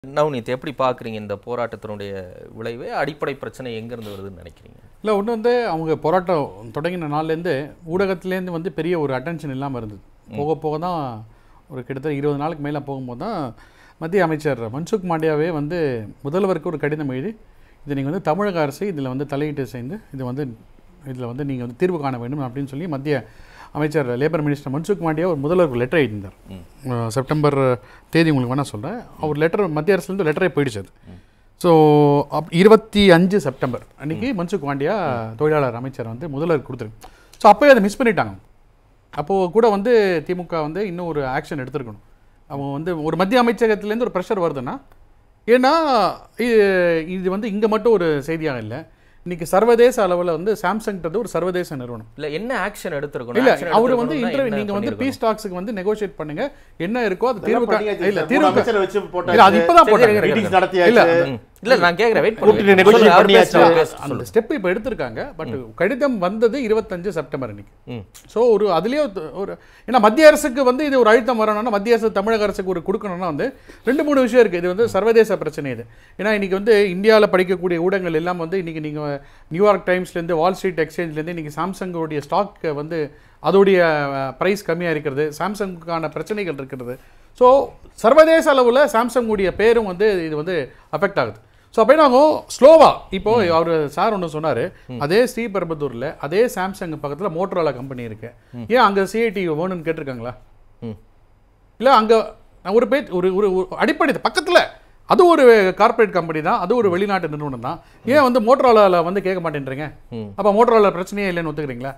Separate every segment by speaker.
Speaker 1: நவநீத் எப்படி பார்க்குறீங்க இந்த போராட்டத்தினுடைய விளைவு அடிப்படை பிரச்சனை எங்கேருந்து வருதுன்னு நினைக்கிறீங்க
Speaker 2: இல்லை ஒன்று வந்து அவங்க போராட்டம் தொடங்கின நாள்லேருந்து ஊடகத்துலேருந்து வந்து பெரிய ஒரு அட்டென்ஷன் இல்லாமல் இருந்தது போக போக தான் ஒரு கிட்டத்தட்ட இருபது நாளுக்கு மேலே போகும்போது தான் மத்திய அமைச்சர் மன்சுக் மாண்டியாவே வந்து முதல்வருக்கு ஒரு கடிதம் எழுதி இது நீங்கள் வந்து தமிழக அரசு இதில் வந்து தலையிட்டு செய்து இது வந்து இதில் வந்து நீங்கள் வந்து தீர்வு காண வேண்டும் அப்படின்னு சொல்லி மத்திய அமைச்சர் லேபர் மினிஸ்டர் மன்சுக் மாண்டியா ஒரு முதல்வருக்கு லெட்டர் எழுதியிருந்தார் அஹ் செப்டம்பர் தேதி உங்களுக்கு வேணால் சொல்கிறேன் அவர் லெட்டர் மத்திய அரசுலேருந்து லெட்டரே போயிடுச்சு அது ஸோ அப் இருபத்தி அஞ்சு செப்டம்பர் அன்னைக்கு மன்சுக் பாண்டியா தொழிலாளர் அமைச்சர் வந்து முதல்வர் கொடுத்துருக்கு ஸோ அப்போயே அதை மிஸ் பண்ணிட்டாங்க அப்போது கூட வந்து திமுக வந்து இன்னும் ஒரு ஆக்ஷன் எடுத்திருக்கணும் அவங்க வந்து ஒரு மத்திய அமைச்சகத்துலேருந்து ஒரு ப்ரெஷர் வருதுன்னா ஏன்னா இது இது வந்து இங்கே மட்டும் ஒரு செய்தியாக இல்லை இன்னைக்கு சர்வதேச அளவில் வந்து சாம்சங்ன்றது ஒரு சர்வதேச நிறுவனம்
Speaker 1: இல்ல என்ன ஆக்ஷன் எடுத்திருக்கணும்
Speaker 2: இல்ல
Speaker 1: Action
Speaker 2: அவர் வந்து
Speaker 1: எடுத்திருக்கணும்னா
Speaker 2: இன்டர்வியூ
Speaker 1: என்ன
Speaker 2: நீங்க வந்து
Speaker 1: பண்ணிருக்கணும்?
Speaker 2: பீஸ் டாக்ஸுக்கு வந்து நெகோஷியேட் பண்ணுங்க என்ன இருக்கோ அது தீர்வு கா-
Speaker 3: பண்ணியாச்சு
Speaker 2: இல்ல
Speaker 3: சார்.
Speaker 2: தீர்வு
Speaker 3: மூணு
Speaker 2: கா-
Speaker 3: அமைச்சரை வச்சு
Speaker 2: இல்ல அது இப்பதான்
Speaker 1: சரி,
Speaker 2: போட்டாங்க
Speaker 1: இருங்க, இருங்க.
Speaker 3: மீட்டிங்ஸ் நடத்தியாச்சு
Speaker 2: இல்ல,
Speaker 1: ம். இல்ல நான் கேக்குறேன் வெயிட்
Speaker 3: கூப்பிட்டு
Speaker 1: பண்ணுங்க
Speaker 3: negotiate
Speaker 1: சொல்லுங்க, அவர்
Speaker 3: பண்ணியாச்சு.
Speaker 1: பேசட்டும், அவர் பேசட்டும்,
Speaker 2: அந்த
Speaker 1: சொல்லுங்க.
Speaker 2: ஸ்டெப் இப்போ எடுத்திருக்காங்க பட் கடிதம் வந்தது இருபத்தஞ்சு செப்டம்பர் அன்னைக்கு
Speaker 1: ம்.
Speaker 2: ஸோ ஒரு அதுலயே ஒரு- ஒரு ஏன்னா மத்திய அரசுக்கு வந்து இது ஒரு அழுத்தம் வரணும்னா மத்திய அரசு தமிழக அரசுக்கு ஒரு கொடுக்கணும்னா வந்து ரெண்டு மூணு விஷயம் இருக்கு இது வந்து சர்வதேச பிரச்சனை இது ஏன்னா இன்னைக்கு வந்து இந்தியாவில் படிக்கக்கூடிய ஊடகங்கள் எல்லாம் வந்து இன்னைக்கு நீங்க நியூயார்க் டைம்ஸ்லேருந்து வால் ஸ்ட்ரீட் எக்ஸ்சேஞ்ச்லேருந்து இன்னைக்கு சாம்சங்கோடைய ஸ்டாக் வந்து அதோடைய ப்ரைஸ் கம்மியாக இருக்கிறது சாம்சங்குக்கான பிரச்சனைகள் இருக்கிறது ஸோ சர்வதேச அளவில் சாம்சங்குடைய பேரும் வந்து இது வந்து அஃபெக்ட் ஆகுது ஸோ அப்போ என்ன ஆகும் ஸ்லோவா இப்போ அவர் சார் ஒன்று சொன்னார் அதே ஸ்ரீபெரும்புதூரில் அதே சாம்சங் பக்கத்தில் மோட்டரோலா கம்பெனி இருக்கு ஏன் அங்கே சிஐடி வேணும்னு கேட்டிருக்காங்களா
Speaker 1: ம்.
Speaker 2: இல்லை அங்கே ஒரு பேர் ஒரு ஒரு ஒரு அடிப்படை பக்கத்தில் அது ஒரு கார்ப்பரேட் கம்பெனி தான் அது ஒரு வெளிநாட்டு நிறுவனம் தான் ஏன் வந்து மோட்டரோலாவில் வந்து கேட்க மாட்டேன்றீங்க
Speaker 1: ம்.
Speaker 2: அப்போ மோட்டரோலா பிரச்சனையே இல்லைன்னு ஒத்துக்கிறீங்களா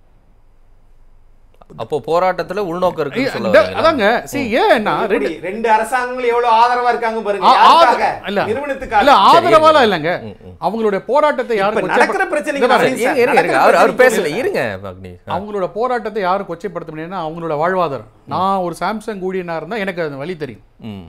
Speaker 1: அப்போ போராட்டத்துல உள்நோக்கம் இருக்குன்னு சொல்ல
Speaker 2: இந்த-
Speaker 1: வரீங்களா?
Speaker 2: அதாங்க சி ஏன்னா ரெண்டு
Speaker 3: எப்படி? ரெண்டு அரசாங்கங்கள் எவ்வளவு ஆதரவா இருக்காங்க பாருங்க
Speaker 2: ஆ- ஆ-
Speaker 3: யாருக்காக?
Speaker 2: இல்ல.
Speaker 3: நிறுவனத்துக்காக
Speaker 2: இல்ல ஆதரவாலாம் இல்லைங்க அவங்களுடைய போராட்டத்தை
Speaker 3: இப்ப
Speaker 2: யாரும்
Speaker 3: நடக்கிற
Speaker 2: கொச்சைப்பட-
Speaker 3: பிரச்சனைக்கு
Speaker 2: இந்த பாரு,
Speaker 3: வரேன்
Speaker 1: இருங்க,
Speaker 3: சார்.
Speaker 1: இருங்க, இருங்க.
Speaker 3: நடக்கிற
Speaker 1: அவர் அவர்
Speaker 3: பிரச்சனைக்கு
Speaker 1: பேசல இருங்க அக்னி ஆ.
Speaker 2: அவங்களோட போராட்டத்தை யாரும் கொச்சைப்படுத்த முடியும்னா அவங்களோட வாழ்வாதாரம் நான் ஒரு சாம்சங் ஊழியனா இருந்தா எனக்கு அது வழி தெரியும்
Speaker 1: ம்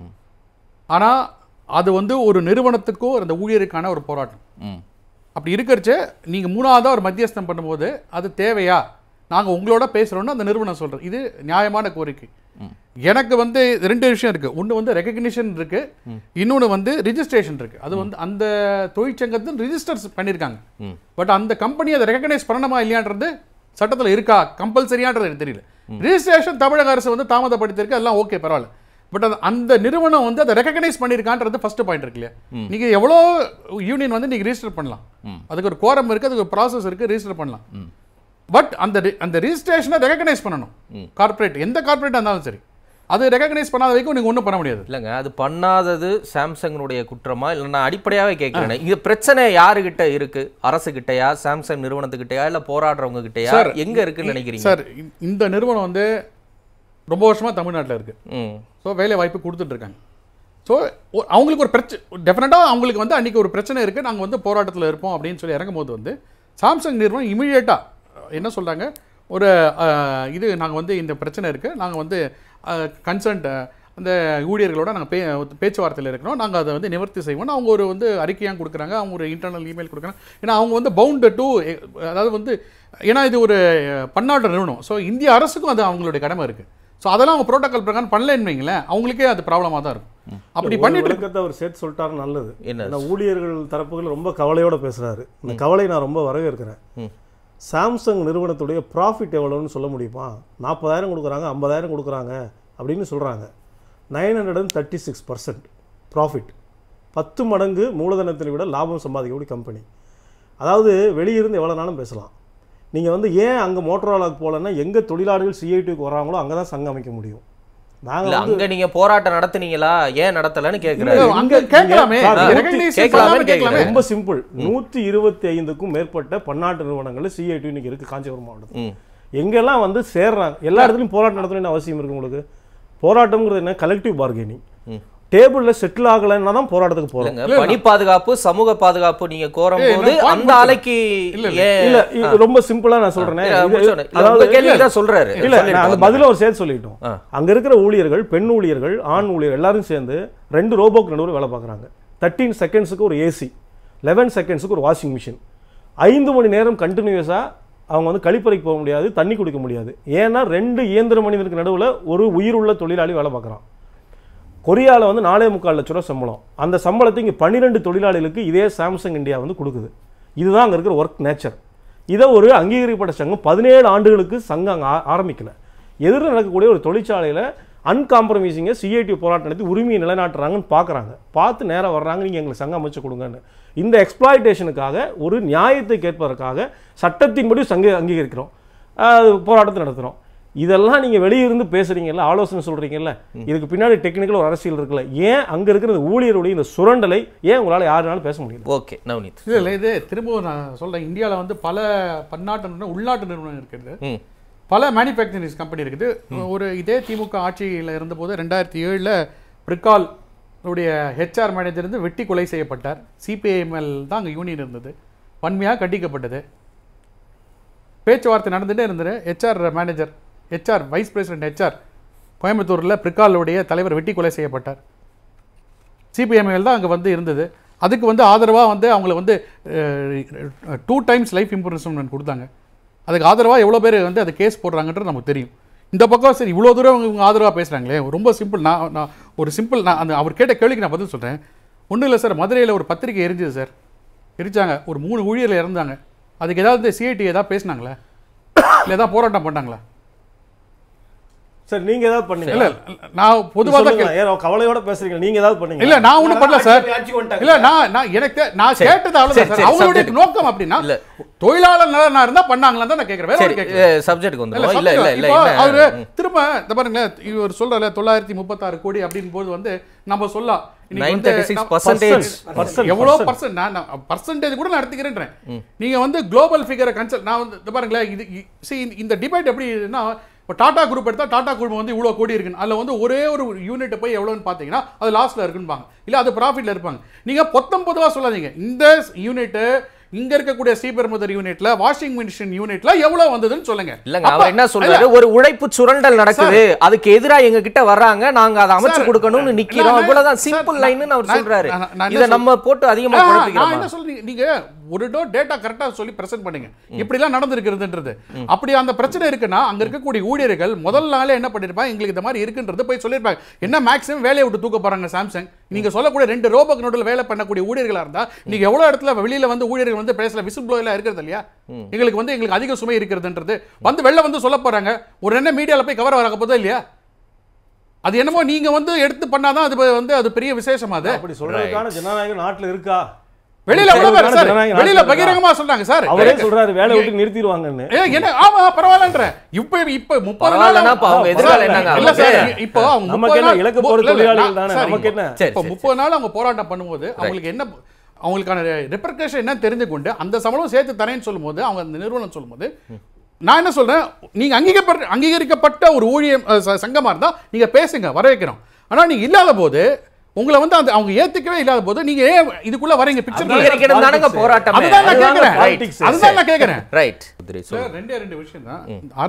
Speaker 2: ஆனா அது வந்து ஒரு நிறுவனத்துக்கோ அந்த ஊழியருக்கான ஒரு போராட்டம்
Speaker 1: ம்
Speaker 2: அப்படி இருக்கிறச்ச நீங்க மூணாவதா ஒரு மத்தியஸ்தம் பண்ணும்போது அது தேவையா நாங்க உங்களோட பேசுறோம்னு அந்த நிறுவனம் சொல்றது இது நியாயமான கோரிக்கை எனக்கு வந்து ரெண்டு விஷயம் இருக்கு ஒன்று வந்து ரெகக்னிஷன் இருக்கு இன்னொன்று வந்து ரிஜிஸ்ட்ரேஷன் இருக்கு அது வந்து அந்த தொழிற்சங்கத்தின் ரிஜிஸ்டர்ஸ் பண்ணியிருக்காங்க
Speaker 1: ம்.
Speaker 2: பட் அந்த கம்பெனி அதை ரெகக்னைஸ் பண்ணணுமா இல்லையான்றது சட்டத்தில் இருக்கா கம்பல்சரியான்றது எனக்கு தெரியல ரிஜிஸ்ட்ரேஷன் தமிழக அரசு வந்து தாமதப்படுத்தியிருக்கு அதெல்லாம் ஓகே பரவாயில்ல பட் அது அந்த நிறுவனம் வந்து அதை ரெகக்னைஸ் பண்ணியிருக்கான்றது ஃபர்ஸ்ட் பாயிண்ட் இருக்கு இல்லையா நீங்க எவ்வளோ யூனியன் வந்து நீங்க ரிஜிஸ்டர் பண்ணலாம் அதுக்கு ஒரு கோரம் இருக்கு அதுக்கு ஒரு ப்ராசஸ் இருக்கு ரிஜிஸ்டர் பண்ணலாம் பட் அந்த ரி- அந்த ரிஜிஸ்ட்ரேஷனை ரெகக்னைஸ் பண்ணணும் கார்ப்பரேட் எந்த கார்ப்பரேட்டாக இருந்தாலும் சரி அது ரெகக்னைஸ் பண்ணாத வரைக்கும் நீங்க ஒன்றும் பண்ண முடியாது
Speaker 1: இல்லைங்க அது பண்ணாதது சாம்சங்கினுடைய குற்றமா இல்லை நான் அடிப்படையாவே கேட்கிறேன் இந்த பிரச்சனை யாருகிட்ட இருக்கு அரசு கிட்டயா சாம்சங் நிறுவனத்துக்கிட்டயா இல்ல போராடுறவங்க கிட்டயா
Speaker 2: சார்,
Speaker 1: எங்க இருக்குன்னு நினைக்கிறீங்க
Speaker 2: சார் இந்த- இந்த நிறுவனம் வந்து ரொம்ப வருஷமா தமிழ்நாட்டில் இருக்கு
Speaker 1: ம்
Speaker 2: ஸோ வேலை வாய்ப்பு கொடுத்துட்டு இருக்காங்க ஸோ அவங்களுக்கு ஒரு பிரச்சனை டெஃபினட்டாக அவங்களுக்கு வந்து அன்றைக்கி ஒரு பிரச்சனை இருக்குது நாங்கள் வந்து போராட்டத்தில் இருப்போம் அப்படின்னு சொல்லி இறங்கும் போது வந்து சாம்சங் நிறுவனம் இமீடியட்டாக என்ன சொல்கிறாங்க ஒரு அஹ், இது நாங்கள் வந்து இந்த பிரச்சனை இருக்குது நாங்கள் வந்து கன்சர்ன்ட் அந்த ஊழியர்களோட நாங்கள் பே பேச்சுவார்த்தையில் இருக்கிறோம் நாங்கள் அதை வந்து நிவர்த்தி செய்வோம்னு அவங்க ஒரு வந்து அறிக்கையாக கொடுக்குறாங்க அவங்க ஒரு இன்டர்னல் இமெயில் கொடுக்குறாங்க ஏன்னா அவங்க வந்து பவுண்ட் டு அதாவது வந்து ஏன்னா இது ஒரு பன்னாட்டு நிறுவனம் ஸோ இந்திய அரசுக்கும் அது அவங்களுடைய கடமை இருக்குது ஸோ அதெல்லாம் அவங்க ப்ரோட்டோகால் பிரகாரம் பண்ணலன்னு வைங்களேன் அவங்களுக்கே அது ப்ராப்ளமாக தான் இருக்கும் அப்படி
Speaker 4: ஒரு
Speaker 2: பண்ணிட்டு
Speaker 4: விளக்கத்தை அவர் சேர்த்து சொல்லிட்டாரு நல்லது
Speaker 1: என்ன?
Speaker 4: ஏன்னா ஊழியர்கள் தரப்புகள் ரொம்ப கவலையோட பேசுறாரு இந்த கவலை நான் ரொம்ப வரவேற்கிறேன்
Speaker 1: ம்.
Speaker 4: சாம்சங் நிறுவனத்துடைய ப்ராஃபிட் எவ்வளோன்னு சொல்ல முடியுமா நாற்பதாயிரம் கொடுக்குறாங்க ஐம்பதாயிரம் கொடுக்குறாங்க அப்படின்னு சொல்றாங்க nine hundred and thirty six percent profit பத்து மடங்கு மூலதனத்தை விட லாபம் சம்பாதிக்கக்கூடிய கம்பெனி அதாவது வெளியிருந்து எவ்வளோ நாளும் பேசலாம் நீங்கள் வந்து ஏன் அங்கே மோட்டரோலாக்கு போகலன்னா எங்கே தொழிலாளர்கள் சிஐடிக்கு வராங்களோ அங்கே தான் சங்கம் அமைக்க முடியும்
Speaker 1: இல்ல
Speaker 4: நாங்கள் வந்து
Speaker 1: அங்க நீங்க போராட்டம் நடத்துனீங்களா ஏன் நடத்தலன்னு கேக்குறாரு
Speaker 2: இல்ல, அங்க கேட்கலாமே
Speaker 4: சார்,
Speaker 2: நீங்க
Speaker 4: நூத்தி-
Speaker 2: recognition
Speaker 1: கேட்கலாமே
Speaker 2: பண்ணாம கேட்கலாமே
Speaker 4: ரொம்ப சிம்பிள் நூற்றி இருபத்தி ஐந்துக்கும் மேற்பட்ட பன்னாட்டு நிறுவனங்கள் சிஐடி இன்னைக்கு இருக்கு காஞ்சிபுரம் மாவட்டத்தில்
Speaker 1: ம்
Speaker 4: எங்கெல்லாம் வந்து சேர்றாங்க எல்லா இடத்துலையும் போராட்டம் நடத்தணும்னு அவசியம் இருக்கு உங்களுக்கு போராட்டம்ங்கிறது என்ன கலெக்டிவ் பார்கெனிங்
Speaker 1: ம்.
Speaker 4: டேபிளில் செட்டில் ஆகலைன்னா தான் போராட்டத்துக்கு போகிறோம்
Speaker 1: இல்லைங்க பணி பாதுகாப்பு சமூக பாதுகாப்பு நீங்க கோரும்
Speaker 2: ஏய்,
Speaker 1: போது
Speaker 2: நான் point
Speaker 1: அந்த அலைக்கு
Speaker 2: இல்ல,
Speaker 1: ஏன்
Speaker 4: இல்ல இது ரொம்ப சிம்பிளா நான் சொல்றேனே
Speaker 1: இல்ல,
Speaker 4: இது-
Speaker 1: முடிச்சோடனே. இல்ல,
Speaker 4: அதாவது
Speaker 1: உங்க கேள்விக்கு தான் சொல்றாரு
Speaker 4: இல்ல நான் அந்த
Speaker 1: சொல்லிட்டு
Speaker 4: பதில ஒரு சேர்த்து சொல்லிட்டோம்
Speaker 1: ஆ.
Speaker 4: அங்க இருக்கிற ஊழியர்கள் பெண் ஊழியர்கள் ஆண் ஊழியர்கள் எல்லாரும் சேர்ந்து ரெண்டு ரோபோக்கு நடுவில் வேலை பார்க்குறாங்க தேர்ட்டீன் செகண்ட்ஸுக்கு ஒரு ஏசி லெவன் செகண்ட்ஸுக்கு ஒரு வாஷிங் மிஷின் ஐந்து மணி நேரம் கண்டினியூஸா அவங்க வந்து கழிப்பறைக்கு போக முடியாது தண்ணி குடிக்க முடியாது ஏன்னா ரெண்டு இயந்திர மனிதனுக்கு நடுவில் ஒரு உயிர் உள்ள தொழிலாளி வேலை பார்க்குறான் கொரியாவில் வந்து நாலே முக்கால் லட்ச ரூபா சம்பளம் அந்த சம்பளத்தை இங்கே பன்னிரெண்டு தொழிலாளிகளுக்கு இதே சாம்சங் இந்தியா வந்து கொடுக்குது இதுதான் அங்கே இருக்கிற ஒர்க் நேச்சர் இதை ஒரு அங்கீகரிக்கப்பட்ட சங்கம் பதினேழு ஆண்டுகளுக்கு சங்கம் அங்கே ஆ- ஆரம்பிக்கல எதிரில் நடக்கக்கூடிய ஒரு தொழிற்சாலையில் அன்காம்ப்ரமைசிங்க சிஐடி போராட்டம் நடத்தி உரிமையை நிலைநாட்டுறாங்கன்னு பார்க்குறாங்க பார்த்து நேராக வர்றாங்க நீங்கள் எங்களுக்கு சங்கம் அமைச்சு கொடுங்கன்னு இந்த எக்ஸ்ப்ளாய்டேஷனுக்காக ஒரு நியாயத்தை கேட்பதற்காக சட்டத்தின்படி சங்க அங்கீகரிக்கிறோம் ஆஹ், போராட்டத்தை நடத்துகிறோம் இதெல்லாம் நீங்கள் வெளியே இருந்து பேசுறீங்கல்ல ஆலோசனை சொல்கிறீங்கல்ல இதுக்கு பின்னாடி டெக்னிக்கல் ஒரு அரசியல் இருக்குல்ல ஏன் அங்கே இருக்கிற இந்த ஊழியருடைய இந்த சுரண்டலை ஏன் உங்களால் யாருனாலும் பேச முடியல
Speaker 1: ஓகே நவநீத்
Speaker 2: இல்லை இல்லை இது திரும்பவும் நான் சொல்றேன் இந்தியாவில் வந்து பல பன்னாட்டு நிறுவனம் உள்நாட்டு நிறுவனம் இருக்குது
Speaker 1: ம்
Speaker 2: பல மேனுஃபேக்சரிங் கம்பெனி இருக்குது ஒரு இதே திமுக ஆட்சியில் இருந்தபோது ரெண்டாயிரத்தி ஏழில் பிரிக்கால் உடைய ஹெச்ஆர் மேனேஜர் இருந்து வெட்டி கொலை செய்யப்பட்டார் சிபிஐஎம்எல் தான் அங்கே யூனியன் இருந்தது வன்மையாக கண்டிக்கப்பட்டது பேச்சுவார்த்தை நடந்துட்டே இருந்தது HR manager HR vice president HR கோயம்புத்தூரில் பிரிக்காலுடைய தலைவர் வெட்டி கொலை செய்யப்பட்டார் சிபிஎம்எல் தான் அங்கே வந்து இருந்தது அதுக்கு வந்து ஆதரவாக வந்து அவங்கள வந்து டூ டைம்ஸ் லைஃப் இம்ப்ரூவ்மெண்ட் கொடுத்தாங்க அதுக்கு ஆதரவாக எவ்வளோ பேர் வந்து அது கேஸ் போடுறாங்கன்றது நமக்கு தெரியும் இந்த பக்கம் சரி இவ்வளோ தூரம் இவங்க இவங்க ஆதரவாக பேசுகிறாங்களே ரொம்ப சிம்பிள் நான் நான் ஒரு சிம்பிள் நான் அந்த அவர் கேட்ட கேள்விக்கு நான் பதில் சொல்கிறேன் ஒன்றும் இல்லை சார் மதுரையில் ஒரு பத்திரிக்கை எரிஞ்சுது சார் எரிச்சாங்க ஒரு மூணு ஊழியர்கள் இறந்தாங்க அதுக்கு ஏதாவது சிஐடி ஏதாவது பேசுனாங்களா இல்லை ஏதாவது போராட்டம் பண்ணாங்களா
Speaker 4: சார் நீங்கள் ஏதாவது பண்ணீங்க
Speaker 2: இல்லை நான் பொதுவாக தான்
Speaker 4: ஏன் கவலையோட பேசுறீங்க நீங்கள் ஏதாவது பண்ணீங்க
Speaker 2: இல்ல நான் ஒண்ணும் பண்ணல சார்
Speaker 3: ஆட்சி- ஆட்சிக்கு வந்துட்டாங்க.
Speaker 2: இல்ல நான் நான் எனக்கு தெ- நான் கேட்டது அவ்வளவுதான்
Speaker 1: சரி,
Speaker 2: சார்
Speaker 1: சரி,
Speaker 2: அவங்களுடைய
Speaker 1: subject.
Speaker 2: நோக்கம் அப்படின்னா
Speaker 1: இல்ல.
Speaker 2: தொழிலாளர் நலனா இருந்தா பண்ணாங்களான்னு தான் நான் கேக்குறேன் வேற
Speaker 1: சரி
Speaker 2: ஒண்ணும் கேட்கல
Speaker 1: சப்ஜெக்ட்டுக்கு
Speaker 2: இல்ல,
Speaker 1: வந்துடும் இல்ல இல்ல
Speaker 2: சொல்லுங்க.
Speaker 1: இல்ல
Speaker 2: இப்போ
Speaker 1: இல்ல
Speaker 2: அவரு திரும்ப இந்த பாருங்களேன் இவர் சொல்றல தொள்ளாயிரத்தி முப்பத்தாறு கோடி அப்படின்னு போது வந்து நம்ம சொல்லலாம் இன்னைக்கு
Speaker 1: நைன்
Speaker 2: வந்து
Speaker 1: தேர்ட்டி சிக்ஸ்
Speaker 2: நம்ம-
Speaker 1: பர்சன்டேஜ்
Speaker 4: Percent,
Speaker 2: எவ்வளோ
Speaker 4: percent.
Speaker 2: பர்சன்ட் நான் பர்சன்டேஜ் கூட நான் எடுத்துக்கிறேன்றேன் நீங்க வந்து குளோபல் ஃபிகரை கன்சல்ட் நான் வந்து இந்த பாருங்களேன் இது இ- see, இந்த- இந்த டிபேட் எப்படின்னா இப்போ டாடா குரூப் எடுத்தா டாடா குரூப் வந்து இவ்வளோ கோடி இருக்குன்னு அதில் வந்து ஒரே ஒரு யூனிட் போய் எவ்வளோன்னு பார்த்தீங்கன்னா அது லாஸ்ட்ல இருக்குன்பாங்க இல்லை அது ப்ராஃபிட்ல இருப்பாங்க நீங்க பொத்தம்பதுவா சொல்லாதீங்க இந்த யூனிட் இங்க இருக்கக்கூடிய ஸ்ரீபெரும்புதர் யூனிட்ல வாஷிங் மிஷின் யூனிட்ல எவ்வளவு வந்ததுன்னு சொல்லுங்க
Speaker 1: இல்லங்க
Speaker 2: அப்ப-
Speaker 1: அவர் என்ன சொல்றாரு ஒரு உழைப்பு சுரண்டல் நடக்குது அதுக்கு எதிரா எங்க கிட்ட வர்றாங்க நாங்க அதை அமைச்சு
Speaker 2: சார்,
Speaker 1: கொடுக்கணும்னு
Speaker 2: இல்ல,
Speaker 1: நிக்கிறோம்
Speaker 2: நான்
Speaker 1: இவ்வளவுதான்
Speaker 2: சார்,
Speaker 1: சிம்பிள்
Speaker 2: நான்
Speaker 1: லைன்னு அவர்
Speaker 2: நான்
Speaker 1: சொல்றாரு
Speaker 2: நான் நான் என்ன
Speaker 1: இத
Speaker 2: சொல்-
Speaker 1: நம்ம போட்டு அதிகமா
Speaker 2: ஆ, நான்
Speaker 1: குழப்பிக்கிறோமா
Speaker 2: என்ன சொல்றீங்க நீங்க ஒரு டோ டேட்டா கரெக்டா சொல்லி பிரசன்ட் பண்ணுங்க இப்படி எல்லாம் நடந்திருக்கிறதுன்றது அப்படி அந்த பிரச்சனை இருக்குன்னா அங்க இருக்கக்கூடிய ஊழியர்கள் முதல் நாளே என்ன பண்ணிருப்பாங்க எங்களுக்கு இந்த மாதிரி இருக்குன்றது போய் சொல்லிருப்பாங்க என்ன மேக்ஸிமம் வேலையை விட்டு தூக்க போறாங்க சாம்சங் நீங்க சொல்லக்கூடிய ரெண்டு ரோபோக் நோட்டில் வேலை பண்ணக்கூடிய ஊழியர்களா இருந்தா நீங்க எவ்வளவு இடத்துல வெளியில வந்து ஊழியர்கள் வந்து பேசல விசில் ப்ளோயெல்லாம் இருக்கிறது இல்லையா எங்களுக்கு வந்து எங்களுக்கு அதிக சுமை இருக்கிறதுன்றது வந்து வெளில வந்து சொல்ல போறாங்க ஒரு என்ன மீடியால போய் கவர் வராக போதோ இல்லையா அது என்னமோ நீங்க வந்து எடுத்து பண்ணாதான் அது வந்து அது பெரிய விசேஷமா அது
Speaker 4: அப்படி சொல்றதுக்கான ஜனநாயகம் நாட்டுல இருக்கா
Speaker 2: வெளியில எவ்வளவு பேர் சார்
Speaker 4: ஜனநாயகம்
Speaker 2: வெளியில
Speaker 4: நாட்டுல இருக்கா?
Speaker 2: பகிரங்கமா சொல்றாங்க சார்
Speaker 4: அவரே சொல்றாரு வேலை விட்டு நிறுத்திடுவாங்கன்னு
Speaker 2: ஏ, என்ன ஆமா பரவாயில்லன்ற இப்ப இப்ப முப்பது நாள்
Speaker 1: பரவாயில்லன்னா அப்ப அவங்க எதிர்காலம் என்னங்க
Speaker 2: இல்ல சார்
Speaker 1: ஆகுது?
Speaker 2: இப்போ அவங்க
Speaker 4: நமக்கு
Speaker 2: முப்பது
Speaker 4: என்ன
Speaker 2: நாள்
Speaker 4: இழக்க போற
Speaker 2: இல்ல, இல்ல,
Speaker 4: தொழிலாளிகள்
Speaker 2: நான்
Speaker 4: தானே
Speaker 2: சார்,
Speaker 4: நமக்கு என்ன
Speaker 1: சரி,
Speaker 2: இப்போ
Speaker 1: சரி,
Speaker 2: முப்பது நாள் அவங்க போராட்டம் பண்ணும்போது அவங்களுக்கு என்ன அவங்களுக்கான ரெப்ரகேஷன் என்ன தெரிஞ்சு கொண்டு அந்த சம்பளம் சேர்த்து தரேன்னு சொல்லும்போது அவங்க அந்த நிறுவனம் சொல்லும்போது நான் என்ன சொல்றேன் நீங்க அங்கீகரிக்கப்பட்ட அங்கீகரிக்கப்பட்ட ஒரு ஊழியம் அஹ், ச- சங்கமா இருந்தா நீங்க பேசுங்க வர வைக்கிறோம் ஆனா நீங்க இல்லாத போது உங்களை வந்து அந்த அவங்க ஏத்துக்கவே இல்லாத போது நீங்க ஏன் இதுக்குள்ள வரீங்க பிக்சர்
Speaker 1: அங்கீகரிக்கணும் தானங்க போராட்டம்
Speaker 2: அதுதான் நான் கேக்குறேன்
Speaker 4: politics.
Speaker 2: அதுதான் நான் கேக்குறேன்
Speaker 1: ரைட்
Speaker 2: சார் ரெண்டே ரெண்டு விஷயம் தான்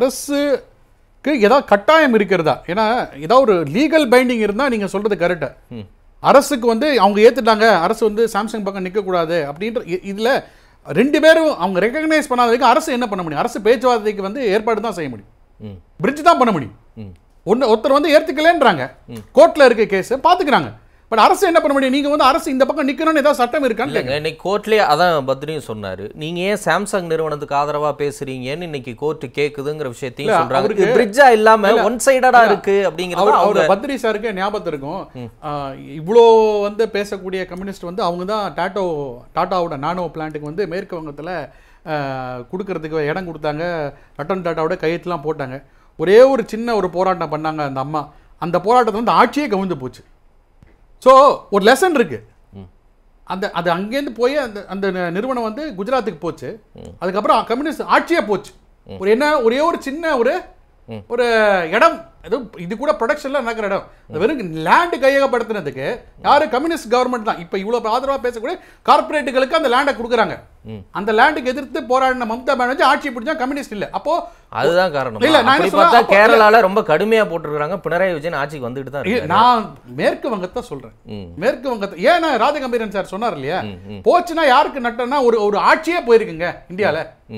Speaker 2: அரசுக்கு ஏதாவது கட்டாயம் இருக்கிறதா ஏன்னா ஏதாவது ஒரு லீகல் பைண்டிங் இருந்தா நீங்க சொல்றது கரெக்ட் அரசுக்கு வந்து அவங்க ஏத்துட்டாங்க அரசு வந்து சாம்சங் பக்கம் நிக்க கூடாது அப்படின்ற இ- இதுல ரெண்டு பேரும் அவங்க ரெகக்னைஸ் பண்ணாத வரைக்கும் அரசு என்ன பண்ண முடியும் அரசு பேச்சுவார்த்தைக்கு வந்து ஏற்பாடு தான் செய்ய முடியும்
Speaker 1: ம்.
Speaker 2: பிரிட்ஜ் தான் பண்ண முடியும் ஒன்னு ஒருத்தர் வந்து ஏத்துக்கலன்றாங்க கோர்ட்ல இருக்க கேஸ் பாத்துக்கிறாங்க பட் அரசு என்ன பண்ண முடியும் நீங்க வந்து அரசு இந்த பக்கம் நிக்கணும்னு ஏதாவது சட்டம் இருக்கான்னு
Speaker 1: இல்லைங்க இன்னைக்கு கோர்ட்லயே அதான் பத்ரியும் சொன்னாரு நீங்க ஏன் சாம்சங் நிறுவனத்துக்கு ஆதரவா பேசுறீங்கன்னு இன்னைக்கு கோர்ட் கேக்குதுங்கிற விஷயத்தையும்
Speaker 2: இல்ல,
Speaker 1: சொல்றாங்க
Speaker 2: அவருக்கு-
Speaker 1: இது பிரிட்ஜா இல்லாம
Speaker 2: இல்ல,
Speaker 1: ஒன் சைடடா
Speaker 2: இல்ல,
Speaker 1: இருக்கு அப்படிங்கறது
Speaker 2: அவர்
Speaker 1: அவங்க
Speaker 2: அவர் பத்ரி சாருக்கு ஞாபகத்து இருக்கும் ஆஹ், இவ்வளோ வந்து பேசக்கூடிய கம்யூனிஸ்ட் வந்து அவங்க தான் டாட்டோ டாட்டாவோட நானோ பிளான்ட்டுக்கு வந்து மேற்கு வங்கத்தில் கொடுக்கறதுக்கு இடம் கொடுத்தாங்க ரட்டன் டாட்டாவோட கையெழுத்துலாம் போட்டாங்க ஒரே ஒரு சின்ன ஒரு போராட்டம் பண்ணாங்க அந்த அம்மா அந்த போராட்டத்தில் வந்து ஆட்சியே கவிழ்ந்து போச்சு ஸோ ஒரு லெசன் இருக்கு அந்த அது அங்கேருந்து போய் அந்த அந்த நி- நிறுவனம் வந்து குஜராத்துக்கு போச்சு அதுக்கப்புறம் கம்யூனிஸ்ட் ஆட்சியே போச்சு ஒரு என்ன ஒரே ஒரு சின்ன ஒரு ஒரு இடம் அது இது கூட ப்ரொடக்ஷன்ல நடக்கிற இடம் அது வெறும் லேண்டு கையகப்படுத்தினதுக்கு யாரு கம்யூனிஸ்ட் கவர்மெண்ட் தான் இப்போ இவ்வளவு ஆதரவா பேசக்கூடிய கார்ப்பரேட்டுகளுக்கு அந்த லேண்டை கொடுக்குறாங்க அந்த லேண்டுக்கு எதிர்த்து போராடின மம்தா பானர்ஜி ஆட்சி பிடிச்சா கம்யூனிஸ்ட் இல்ல அப்போ
Speaker 1: அதுதான் காரணம்
Speaker 2: இல்ல, நான் என்ன
Speaker 1: அப்படி
Speaker 2: சொல்றேன்,
Speaker 1: பார்த்தா
Speaker 2: அப்போ-
Speaker 1: கேரளால ரொம்ப கடுமையா போட்டுருக்காங்க பினராயி விஜயன் ஆட்சிக்கு வந்துட்டு தான்
Speaker 2: இ-
Speaker 1: இருக்காரு
Speaker 2: நான் மேற்கு வங்கத்தை சொல்றேன்
Speaker 1: ம்.
Speaker 2: மேற்கு வங்கத்தை ஏன்னா ராஜகம்பீரன் சார் சொன்னார் இல்லையா போச்சுன்னா யாருக்கு நட்டம்னா ஒரு ஒரு ஆட்சியே போயிருக்குங்க இந்தியால
Speaker 1: ம்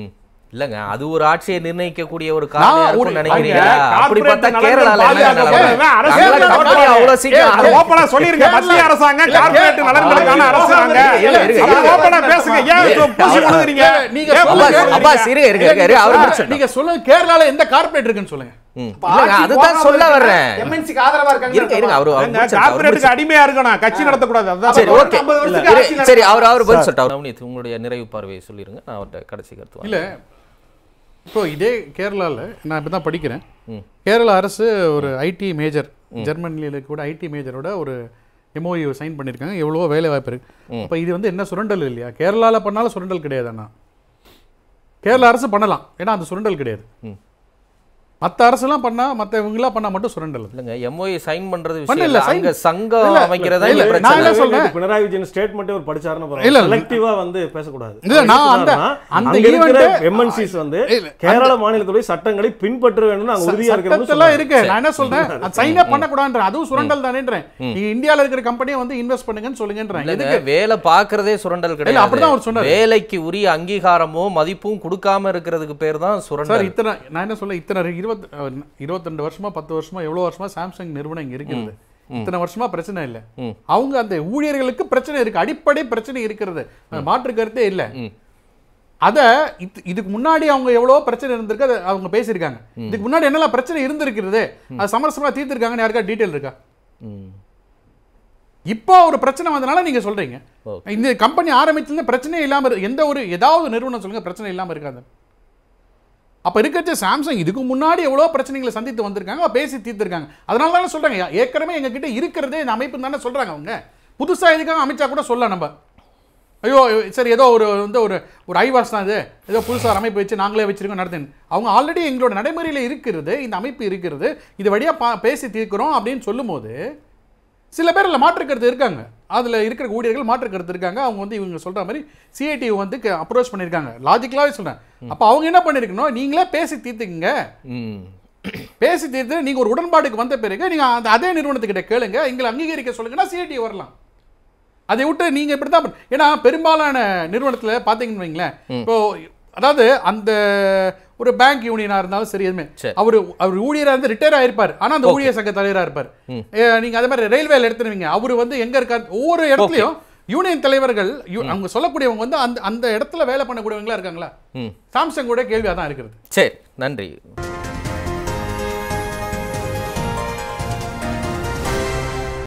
Speaker 1: இல்லங்க அது ஒரு ஆட்சியை நிர்ணயிக்கக்கூடிய ஒரு காரணியா
Speaker 2: நான்
Speaker 1: இருக்கும்னு
Speaker 2: ஒரு-
Speaker 1: நினைக்கிறீங்களா
Speaker 3: அங்க
Speaker 1: அப்படி பார்த்தா
Speaker 3: corporate
Speaker 1: கேரளால என்ன
Speaker 3: நலன்கள்
Speaker 1: நிலைமை?
Speaker 3: பாதுகாக்கப்பட அரசு
Speaker 1: தமிழக
Speaker 3: நலன்கள்
Speaker 1: company அவ்வளவு சீக்கிரம்
Speaker 3: அது
Speaker 1: அது
Speaker 3: ஓப்பனா சொல்லிருங்க மத்திய அரசாங்கம் கார்ப்பரேட் நலன்களுக்கான அரசு நாங்க
Speaker 1: இல்ல, இருங்க,
Speaker 3: அது
Speaker 1: இருங்க.
Speaker 3: ஓப்பனா பேசுங்க ஏன்
Speaker 1: இல்ல,
Speaker 3: பூசி
Speaker 1: அவர்-
Speaker 3: முழுகுறீங்க
Speaker 2: நீங்க
Speaker 3: ஏன்
Speaker 2: சொல்லுங்க.
Speaker 3: பூசி
Speaker 1: அப்பாஸ்,
Speaker 3: முழுகுறீங்க?
Speaker 1: அப்பாஸ், இருங்க, இருங்க, இருங்க, இருங்க, அவர் முடிச்சிடட்டும்.
Speaker 2: நீங்க சொல்லுங்க கேரளால எந்த கார்ப்பரேட் இருக்குன்னு சொல்லுங்க
Speaker 1: ம். இல்லங்க, அதுதான் சொல்ல வர்றேன்
Speaker 3: எம்என்சிக்கு ஆதரவா இருக்காங்க
Speaker 1: இருங்க இருங்க அவரு அவர்
Speaker 3: எங்க
Speaker 1: முடிச்சிடட்டும், அவர்
Speaker 3: கார்ப்பரேட்டுக்கு அடிமையா இருக்கணும் கட்சி நடத்தக்கூடாது அதுதான்
Speaker 1: சரி
Speaker 3: சொல்றேன்.
Speaker 1: ஓகே
Speaker 3: ஐம்பது வருஷத்துக்கு ஆட்சி
Speaker 1: இரு, சரி அவர் அவர் பதில் சொல்லிட்டார் நவநீத் உங்களுடைய நிறைவு பார்வையை சொல்லிருங்க நான் அவர்கிட்ட கடைசி கருத்து வாங்க.
Speaker 2: இல்ல இப்போ இதே கேரளால நான் இப்போ தான் படிக்கிறேன்
Speaker 1: ம்.
Speaker 2: கேரளா அரசு ஒரு ஐடி மேஜர் ஜெர்மனியில் கூட ஐடி மேஜரோட ஒரு எம்ஓயு சைன் பண்ணியிருக்காங்க எவ்வளவோ வேலை வாய்ப்பு இருக்கு அப்போ இது வந்து என்ன சுரண்டல் இல்லையா கேரளால பண்ணாலும் சுரண்டல் கிடையாது அண்ணா கேரளா அரசு பண்ணலாம் ஏன்னா அந்த சுரண்டல் கிடையாது
Speaker 1: ம்.
Speaker 2: மற்ற அரசுலாம் பண்ணா மற்ற இவங்களாம் பண்ணா மட்டும் சுரண்டல் அது.
Speaker 1: இல்லங்க எம்ஓஏ சைன் பண்றது
Speaker 2: பண்ணல,
Speaker 1: விஷயம் இல்ல
Speaker 2: sign-
Speaker 1: அங்க சங்கம்
Speaker 2: இல்ல,
Speaker 1: அமைக்கிறதா
Speaker 2: இல்ல,
Speaker 1: இல்ல
Speaker 2: நான் என்ன
Speaker 1: பிரச்சனை
Speaker 2: சொல்றேன்?
Speaker 4: நேத்து பினராயி விஜயன் ஸ்டேட்மெண்ட் ஒரு படிச்சாருன்னு
Speaker 2: இல்ல,
Speaker 4: பாருங்க
Speaker 2: இல்ல.
Speaker 4: செலக்டிவா வந்து பேசக்கூடாது
Speaker 2: இல்ல,
Speaker 4: அவர்
Speaker 2: நான்
Speaker 4: என்ன
Speaker 2: அந்த-
Speaker 4: சொன்னாருன்னா,
Speaker 2: அந்த
Speaker 4: அங்க இருக்கிற
Speaker 2: event-
Speaker 4: எம்என்சிஸ் வந்து
Speaker 2: இல்ல,
Speaker 4: கேரள மாநிலத்துடைய சட்டங்களை பின்பற்ற வேண்டும் நாங்க உறுதியா இருக்கிறோம்னு
Speaker 2: சட்டத்தெல்லாம்
Speaker 4: சொன்னாரு.
Speaker 2: இருக்கு நான் என்ன சொல்றேன் அது சைனே பண்ணக்கூடாதுன்றேன் அதுவும் சுரண்டல் தானேன்றேன் நீங்க இந்தியால இருக்கிற கம்பெனியை வந்து இன்வெஸ்ட் பண்ணுங்கன்னு சொல்லுங்கன்றேன்
Speaker 1: இல்லங்க,
Speaker 2: எதுக்கு
Speaker 1: வேலை பார்க்கறதே சுரண்டல்
Speaker 2: இல்ல, அப்படிதான் அவர்
Speaker 1: கிடையாது
Speaker 2: சொன்னாரு.
Speaker 1: வேலைக்கு உரிய அங்கீகாரமோ மதிப்பும் கொடுக்காம இருக்கிறதுக்கு பேர் தான்
Speaker 2: சார்
Speaker 1: சுரண்டல்
Speaker 2: இத்தனை நான் என்ன சொல்ல இத்தனை இருபத்தி இருபத்தி வருஷமா பத்து வருஷமா எவ்வளவு வருஷமா சாம்சங் நிறுவனம் இங்க இருக்கிறது இத்தனை வருஷமா பிரச்சனை இல்ல
Speaker 1: ம்.
Speaker 2: அவங்க அந்த ஊழியர்களுக்கு பிரச்சனை இருக்கு அடிப்படை பிரச்சனை இருக்கிறது மாற்று கருத்தே இல்ல
Speaker 1: ம்.
Speaker 2: அத இது- இதுக்கு முன்னாடி அவங்க எவ்வளவோ பிரச்சனை இருந்திருக்கு அதை அவங்க பேசியிருக்காங்க இதுக்கு முன்னாடி என்னெல்லாம் பிரச்சனை இருந்திருக்கிறது அது சமரசமா தீர்த்திருக்காங்கன்னு யாருக்கா டீட்டெயில் இருக்கா
Speaker 1: ம்.
Speaker 2: இப்போ ஒரு பிரச்சனை வந்தனால நீங்க சொல்றீங்க
Speaker 1: Okay.
Speaker 2: இந்த கம்பெனி ஆரம்பிச்சதுல பிரச்சனையே இல்லாம இரு- எந்த ஒரு ஏதாவது நிறுவனம் சொல்லுங்க பிரச்சனை இல்லாம இருக்காது அப்ப இருக்கிற சாம்சங் இதுக்கு முன்னாடி எவ்வளவு பிரச்சனைகளை சந்தித்து வந்திருக்காங்க அப்ப பேசி தீர்த்திருக்காங்க அதனால தானே சொல்றாங்க ஏ- ஏற்கனவே எங்க கிட்ட இருக்கிறதே இந்த அமைப்பு தானே சொல்றாங்க அவங்க புதுசா இதுக்காக அமைச்சா கூட சொல்லலாம் நம்ம ஐயோ சரி ஏதோ ஒரு வந்து ஒரு ஒரு ஐவாஸ் தான் இது ஏதோ புதுசாக ஒரு அமைப்பு வச்சு நாங்களே வச்சிருக்கோம் நடத்துன்னு அவங்க ஆல்ரெடி எங்களோட நடைமுறையில் இருக்கிறது இந்த அமைப்பு இருக்கிறது இது வழியா பா பேசி தீர்க்கிறோம் அப்படின்னு சொல்லும்போது சில பேர் அதில் மாற்றுக்கருத்து இருக்காங்க அதில் இருக்கிற ஊழியர்கள் மாற்றுக்கருத்து இருக்காங்க அவங்க வந்து இவங்க சொல்ற மாதிரி சிஐடி வந்து அப்ரோச் பண்ணியிருக்காங்க லாஜிக்கலாகவே சொல்றேன் அப்போ அவங்க என்ன பண்ணியிருக்கணும் நீங்களே பேசி தீர்த்துக்குங்க
Speaker 1: ம்.
Speaker 2: பேசி தீர்த்து நீங்க ஒரு உடன்பாடுக்கு வந்த பிறகு நீங்க அந்த அதே நிறுவனத்துக்கிட்ட கேளுங்க எங்களை அங்கீகரிக்க சொல்லுங்கன்னா சிஐடி வரலாம் அதை விட்டு நீங்க இப்படி தான் பண்ண- ஏன்னா பெரும்பாலான நிறுவனத்துல பாத்தீங்கன்னு வைங்களேன் இப்போ அதாவது அந்த ஒரு பேங்க் யூனியனா இருந்தாலும் சரி எதுவுமே
Speaker 1: சரி.
Speaker 2: அவர் அவர் ஊழியரா இருந்து ரிட்டையர் ஆயிருப்பார் ஆனா அந்த ஊழியர் சங்க தலைவரா இருப்பார் ஏ, நீங்க அதே மாதிரி ரயில்வேல எடுத்துருவீங்க அவர் வந்து எங்க இருக்கார் ஒவ்வொரு இடத்துலயும் யூனியன் தலைவர்கள் யூ- அவங்க சொல்லக்கூடியவங்க வந்து அந்த அந்த இடத்துல வேலை பண்ணக்கூடியவங்களா இருக்காங்களா
Speaker 1: ம்.
Speaker 2: சாம்சங் கூட கேள்வியா தான் இருக்கிறது
Speaker 1: சரி நன்றி